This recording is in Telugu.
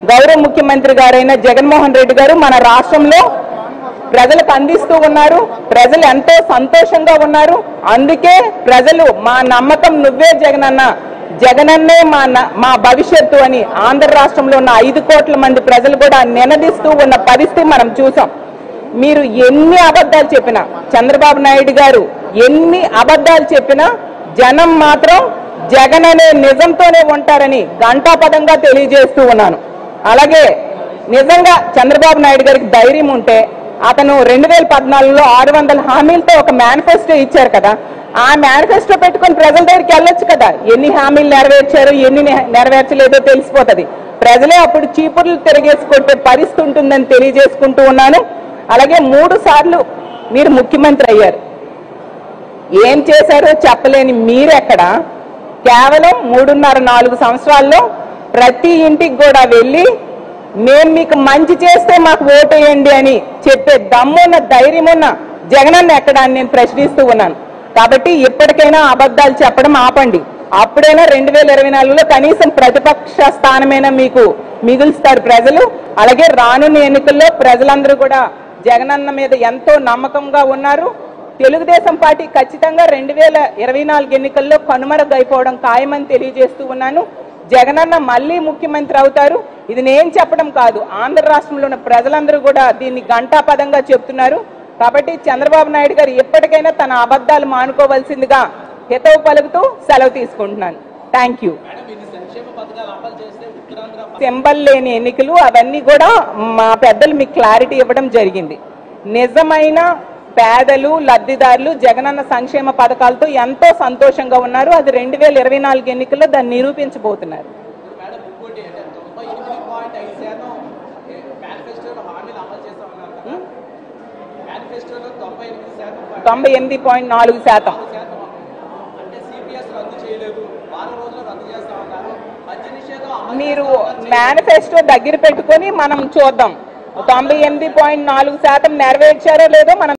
గౌరవ ముఖ్యమంత్రి గారైన జగన్మోహన్ రెడ్డి గారు మన రాష్ట్రంలో ప్రజలకు అందిస్తూ ఉన్నారు ప్రజలు ఎంతో సంతోషంగా ఉన్నారు అందుకే ప్రజలు మా నమ్మకం నువ్వే జగనన్న జగనన్నే మా న- మా భవిష్యత్తు అని ఆంధ్ర రాష్ట్రంలో ఉన్న ఐదు కోట్ల మంది ప్రజలు కూడా నినదిస్తూ ఉన్న పరిస్థితి మనం చూసాం మీరు ఎన్ని అబద్ధాలు చెప్పినా చంద్రబాబు నాయుడు గారు ఎన్ని అబద్ధాలు చెప్పినా జనం మాత్రం జగన్ అనే నిజంతోనే ఉంటారని ఘంటాపదంగా తెలియజేస్తూ ఉన్నాను అలాగే నిజంగా చంద్రబాబు నాయుడు గారికి ధైర్యం ఉంటే అతను రెండు వేల పద్నాలుగులో ఆరు వందల హామీలతో ఒక మేనిఫెస్టో ఇచ్చారు కదా ఆ మేనిఫెస్టో పెట్టుకొని ప్రజల దగ్గరికి వెళ్ళొచ్చు కదా ఎన్ని హామీలు నెరవేర్చారు ఎన్ని నె- నెరవేర్చలేదో తెలిసిపోతుంది ప్రజలే అప్పుడు చీపుర్లు తిరిగేసుకుంటే పరిస్థితి ఉంటుందని తెలియజేసుకుంటూ ఉన్నాను అలాగే మూడు సార్లు మీరు ముఖ్యమంత్రి అయ్యారు ఏం చేశారో చెప్పలేని మీరెక్కడ కేవలం మూడున్నర నాలుగు సంవత్సరాల్లో ప్రతి ఇంటికి కూడా వెళ్ళి మేము మీకు మంచి చేస్తే మాకు ఓటేయండి అని చెప్పే దమ్మున్న ధైర్యం ఉన్న జగనన్న ఎక్కడ అని నేను ప్రశ్నిస్తూ ఉన్నాను కాబట్టి ఇప్పటికైనా అబద్ధాలు చెప్పడం ఆపండి అప్పుడైనా రెండు వేల ఇరవై నాలుగులో కనీసం ప్రతిపక్ష స్థానమైనా మీకు మిగులుస్తారు ప్రజలు అలాగే రానున్న ఎన్నికల్లో ప్రజలందరూ కూడా జగనన్న మీద ఎంతో నమ్మకంగా ఉన్నారు తెలుగుదేశం పార్టీ ఖచ్చితంగా రెండు వేల ఇరవై నాలుగు ఎన్నికల్లో కనుమరుగైపోవడం ఖాయమని తెలియజేస్తూ ఉన్నాను జగనన్న మళ్ళీ ముఖ్యమంత్రి అవుతారు ఇది నేను చెప్పడం కాదు ఆంధ్ర రాష్ట్రంలో ఉన్న ప్రజలందరూ కూడా దీన్ని ఘంటాపదంగా చెప్తున్నారు కాబట్టి చంద్రబాబు నాయుడు గారు ఎప్పటికైనా తన అబద్ధాలు మానుకోవాల్సిందిగా హితవు పలుకుతూ సెలవు తీసుకుంటున్నాను థ్యాంక్ యూ సింబల్ లేని ఎన్నికలు అవన్నీ కూడా మా పెద్దలు మీకు క్లారిటీ ఇవ్వడం జరిగింది నిజమైన పేదలు లబ్ధిదారులు జగనన్న సంక్షేమ పథకాలతో ఎంతో సంతోషంగా ఉన్నారు అది రెండు వేల ఇరవై నాలుగు ఎన్నికల్లో దాన్ని నిరూపించబోతున్నారు మేడం ఇంకోటి అంటే తొంభై ఎనిమిది పాయింట్ ఐదు శాతం మేనిఫెస్టోలో హామీలు అమలు చేస్తా ఉన్నారు కదా మేనిఫెస్టోలో తొంభై ఎనిమిది శాతం పాయింట్ తొంభై ఎనిమిది పాయింట్ నాలుగు శాతం నాలుగు శాతం అంటే సిపిఎస్ రద్దు చేయలేదు వారం రోజులు రద్దు చేస్తా ఉన్నారు మద్య నిషేధం అమలు మీరు చేస్తా ఉన్నారు. మేనిఫెస్టో దగ్గర పెట్టుకొని మనం చూద్దాం తొంభై ఎనిమిది పాయింట్ నాలుగు శాతం నెరవేర్చారో లేదో మనం